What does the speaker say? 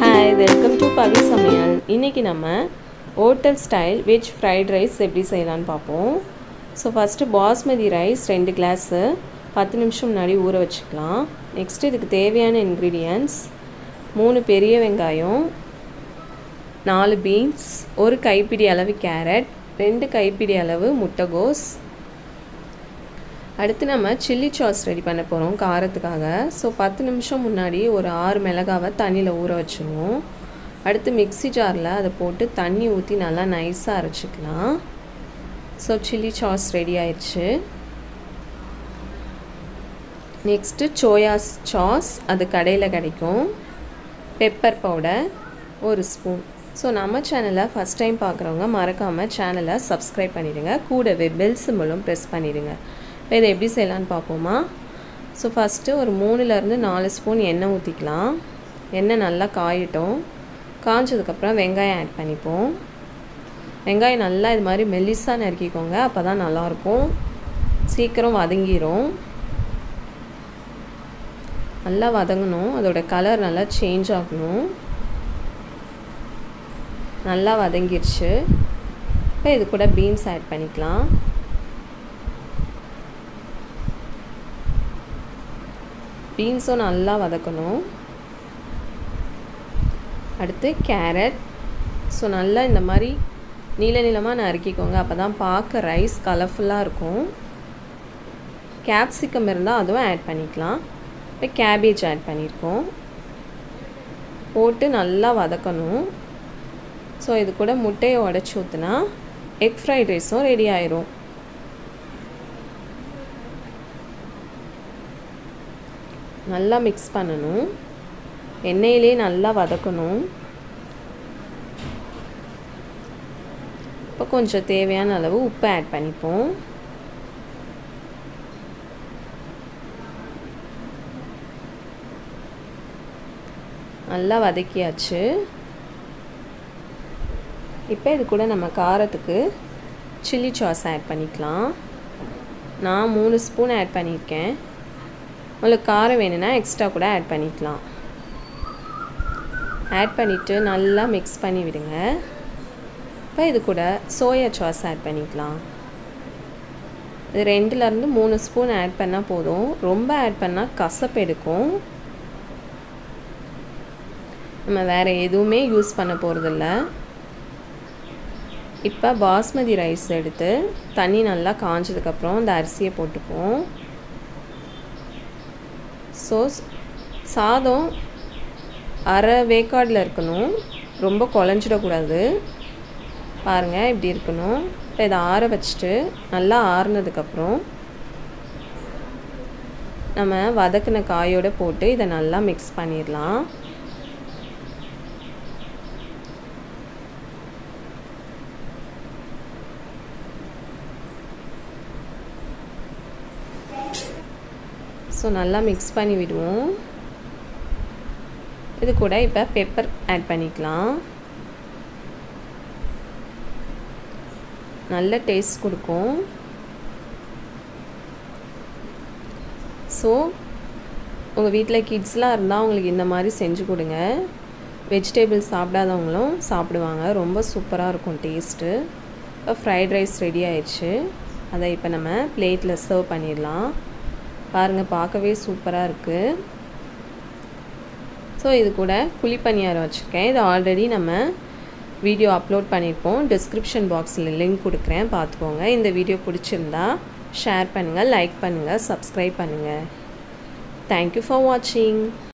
hi welcome to பவி சமையல் இன்றைக்கி நம்ம hotel style veg fried rice எப்படி செய்யலான்னு பார்ப்போம் ஸோ ஃபஸ்ட்டு பாஸ்மதி ரைஸ் ரெண்டு கிளாஸு பத்து நிமிஷம் முன்னாடி ஊற வச்சுக்கலாம் நெக்ஸ்ட்டு இதுக்கு தேவையான இன்க்ரீடியன்ட்ஸ் மூணு பெரிய வெங்காயம் நாலு பீன்ஸ் ஒரு கைப்பிடி அளவு கேரட் ரெண்டு கைப்பிடி அளவு முட்டைகோஸ் அடுத்து நம்ம சில்லி சாஸ் ரெடி பண்ண போகிறோம் காரத்துக்காக ஸோ பத்து நிமிஷம் முன்னாடி ஒரு ஆறு மிளகாவை தண்ணியில் ஊற வச்சுருவோம் அடுத்து மிக்ஸி ஜாரில் அதை போட்டு தண்ணி ஊற்றி நல்லா நைஸாக அரைச்சிக்கலாம் ஸோ சில்லி சாஸ் ரெடி ஆயிடுச்சு நெக்ஸ்ட்டு சோயாஸ் சாஸ் அது கடையில் கிடைக்கும் பெப்பர் பவுடர் ஒரு ஸ்பூன் ஸோ நம்ம சேனலை ஃபஸ்ட் டைம் பார்க்குறவங்க மறக்காமல் சேனலை சப்ஸ்கிரைப் பண்ணிவிடுங்க கூடவே பெல் சிம்பிளும் ப்ரெஸ் பண்ணிவிடுங்க இப்போ இதை எப்படி செய்யலான்னு பார்ப்போமா ஸோ ஃபஸ்ட்டு ஒரு மூணுலேருந்து நாலு ஸ்பூன் எண்ணெய் ஊற்றிக்கலாம் எண்ணெய் நல்லா காயட்டும் காஞ்சதுக்கப்புறம் வெங்காயம் ஆட் பண்ணிப்போம் வெங்காயம் நல்லா இது மாதிரி மெல்லிஸாக நறுக்கிக்கோங்க அப்போ தான் நல்லாயிருக்கும் சீக்கிரம் வதங்கிடும் நல்லா வதங்கணும் அதோட கலர் நல்லா சேஞ்ச் ஆகணும் நல்லா வதங்கிருச்சு இப்போ இது கூட பீன்ஸ் ஆட் பண்ணிக்கலாம் பீன்ஸும் நல்லா வதக்கணும் அடுத்து கேரட் ஸோ நல்லா இந்த மாதிரி நீள நீளமாக நறுக்கிக்கோங்க அப்போ தான் பார்க்க ரைஸ் கலர்ஃபுல்லாக இருக்கும் கேப்சிகம் இருந்தால் அதுவும் ஆட் பண்ணிக்கலாம் இப்போ கேபேஜ் ஆட் பண்ணியிருக்கோம் போட்டு நல்லா வதக்கணும் ஸோ இது கூட முட்டையை உடச்சி ஊற்றுனா எக் ஃப்ரைட் ரைஸும் ரெடி ஆயிரும் நல்லா மிக்ஸ் பண்ணணும் எண்ணெயிலே நல்லா வதக்கணும் இப்போ கொஞ்சம் தேவையான அளவு உப்பு ஆட் பண்ணிப்போம் நல்லா வதக்கியாச்சு இப்போ இது கூட நம்ம காரத்துக்கு சில்லி சாஸ் ஆட் பண்ணிக்கலாம் நான் மூணு ஸ்பூன் ஆட் பண்ணியிருக்கேன் உங்களுக்கு காரம் வேணும்னா எக்ஸ்ட்ரா கூட ஆட் பண்ணிக்கலாம் ஆட் பண்ணிவிட்டு நல்லா மிக்ஸ் பண்ணி விடுங்க இப்போ இது கூட சோயா சாஸ் ஆட் பண்ணிக்கலாம் இது ரெண்டுலேருந்து மூணு ஸ்பூன் ஆட் பண்ணால் போதும் ரொம்ப ஆட் பண்ணால் கசப்பு எடுக்கும் நம்ம வேறு எதுவுமே யூஸ் பண்ண போகிறதில்ல இப்போ பாஸ்மதி ரைஸ் எடுத்து தண்ணி நல்லா காஞ்சதுக்கப்புறம் இந்த அரிசியை போட்டுப்போம் ஸோ சாதம் அரை வேக்காடில் இருக்கணும் ரொம்ப குழஞ்சிடக்கூடாது பாருங்கள் இப்படி இருக்கணும் இப்போ இதை ஆற வச்சுட்டு நல்லா ஆறுனதுக்கப்புறம் நம்ம வதக்கின காயோடு போட்டு இதை நல்லா மிக்ஸ் பண்ணிடலாம் ஸோ நல்லா மிக்ஸ் பண்ணி விடுவோம் இது கூட இப்போ பெப்பர் ஆட் பண்ணிக்கலாம் நல்ல டேஸ்ட் கொடுக்கும் ஸோ உங்கள் வீட்டில் கிட்ஸ்லாம் இருந்தால் அவங்களுக்கு இந்த மாதிரி செஞ்சு கொடுங்க வெஜிடபிள்ஸ் சாப்பிடாதவங்களும் சாப்பிடுவாங்க ரொம்ப சூப்பராக இருக்கும் டேஸ்ட்டு இப்போ ஃப்ரைட் ரைஸ் ரெடி ஆயிடுச்சு அதை இப்போ நம்ம பிளேட்டில் சர்வ் பண்ணிடலாம் பாருங்கள் பார்க்கவே சூப்பராக இருக்குது ஸோ இது கூட குழிப்பணியாரம் வச்சுருக்கேன் இது ஆல்ரெடி நம்ம வீடியோ அப்லோட் பண்ணியிருப்போம் டிஸ்கிரிப்ஷன் பாக்ஸில் லிங்க் கொடுக்குறேன் பார்த்துக்கோங்க இந்த வீடியோ பிடிச்சிருந்தா ஷேர் பண்ணுங்கள் லைக் பண்ணுங்கள் சப்ஸ்கிரைப் பண்ணுங்கள் தேங்க்யூ ஃபார் வாட்சிங்